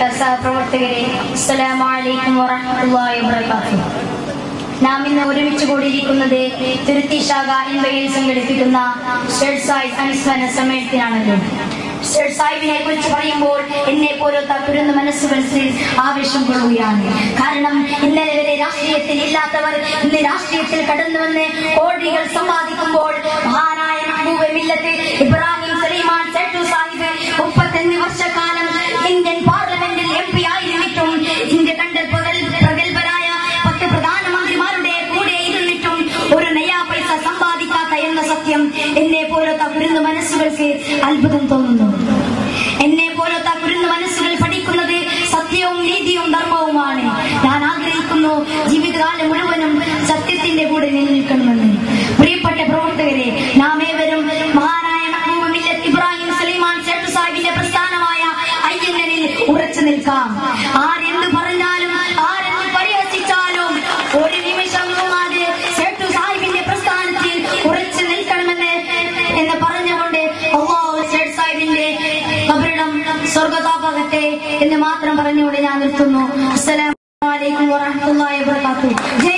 സഹപ്രവർത്തകരെ അസ്സലാമു അലൈക്കും വറഹ്മത്തുള്ളാഹി വബറകാതുഹു നാം ഇന്ന് ഒരുമിച്ച് കൂടിയിരിക്കുന്നത് തുരുത്തി ശാഖ എന്നിവയിൽ സംഘടിപ്പിക്കുന്ന ഷെഡ് സായിബ് അനുസ്മരണ സമ്മേളനത്തിനാണല്ലോ ഷെഡ് സാഹിബിനെ കുറിച്ച് പറയുമ്പോൾ എന്നെ പോലത്തെ കുരുന്ന മനസ്സുകളിൽ ആവേശം കൊള്ളുകയാണ് കാരണം ഇന്നലെ വരെ രാഷ്ട്രീയത്തിൽ ഇല്ലാത്തവർ ഇന്ന് രാഷ്ട്രീയത്തിൽ കടന്നു വന്ന് കോടികൾ സമ്പാദിക്കുമ്പോൾ മഹാനായ മെഹബൂബ് മില്ലത്ത് ഇബ്രാഹിം സലീമാൻ സെട്ടു സാഹിബ് മുപ്പത്തഞ്ച് വർഷക്കാലം ഇന്ത്യൻ പാർലമെന്റിൽ എം പി ആയിരുന്നിട്ടും ഇന്ത്യ കണ്ട പ്രഗൽ- പ്രഗത്ഭരായ പത്ത് പ്രധാനമന്ത്രിമാരുടെ കൂടെ ഇരുന്നിട്ടും ഒരു നയാ പൈസ സമ്പാദിക്കാത്ത എന്ന സത്യം എന്നെ പോലത്തെ കുരുന്ന മനസ്സുകൾക്ക് അത്ഭുതം തോന്നുന്നു എന്നെ പോലത്തെ കുരുന്ന മനസ്സുകൾ പഠിക്കുന്നത് സത്യവും നീതിയും ധർമ്മവുമാണ് ഞാൻ ആഗ്രഹിക്കുന്നു ജീവിതകാലം മുഴുവനും സത്യത്തിന്റെ കൂടെ നിലനിൽക്കണമെന്ന് പ്രിയപ്പെട്ട പ്രവർത്തകരെ നാം ഏവരും മഹാനായ മെഹബൂബ് മില്ലത്ത് ഇബ്രാഹിം സലീമാൻ സേട്ടു സാഹിബിന്റെ പ്രസ്ഥാനമായ ഐഎൻഎനിൽ ഉറച്ചു നിൽക്കാം ആരെന്ത് പറഞ്ഞാലും ആരെന്ത് പരിഹസിച്ചാലും ഒരു നിമിഷം മുങ്ങാതെ സേട്ടു സാഹിബിന്റെ പ്രസ്ഥാനത്തിൽ ഉറച്ചു നിൽക്കണമെന്ന് എന്ന് പറഞ്ഞുകൊണ്ട് അള്ളാഹു സേട്ട് സാഹിബിന്റെ കബറിടം സ്വർഗതാപകട്ടെ എന്ന് മാത്രം പറഞ്ഞുകൊണ്ട് ഞാൻ നിർത്തുന്നു അസ്സലാമു അലൈക്കും വറഹ്മത്തുള്ളാഹി വബറകാതുഹു ജയ്